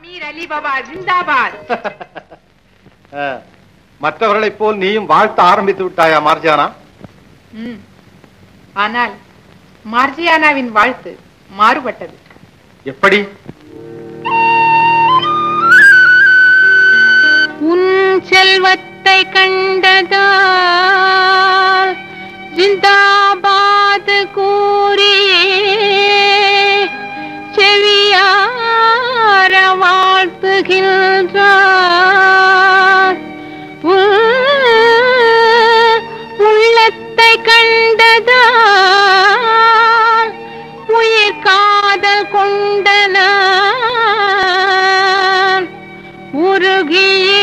அமீர் அலி பாபா ஜிந்தாபாத் ஆ, மற்றவர்களைப் போல் நீயும் வாழ்த்த ஆரம்பித்து விட்டாயா மார்ஜானா ம். ஆனால் மார்ஜியானாவின் வாழ்த்து மாறுபட்டது எப்படி உன் செல்வத்தை கண்டதால் ஜிந்தாபாத் கூறியே செவியார வாழ்த்துகின்றார் உன் உள்ளத்தை கண்டதால் உயிர் காதல் கொண்ட நான் உருகியே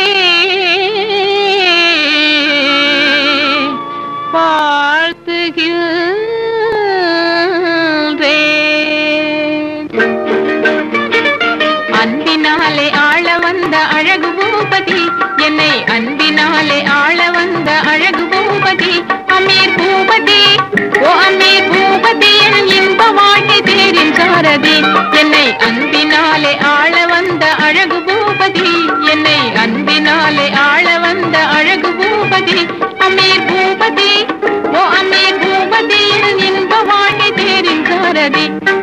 வாழ்த்துகின்றேன் அன்பினாலே ஆள வந்த அழகு பூபதி என்னை அன்பினாலே ஆள வந்த அழகு பூபதி அமீர் பூபதி ஓ அமீர் பூபதி என் இன்ப வாழ்க்கை தேரின் சாரதி என்னை அன்பினாலே ஆள வந்த அழகு பூபதி என்னை அன்பினாலே ஆள வந்த அழகு பூபதி அமீர் பூபதி ஓ அமீர் பூபதி என் இன்ப வாழ்க்கை தேரின் சாரதி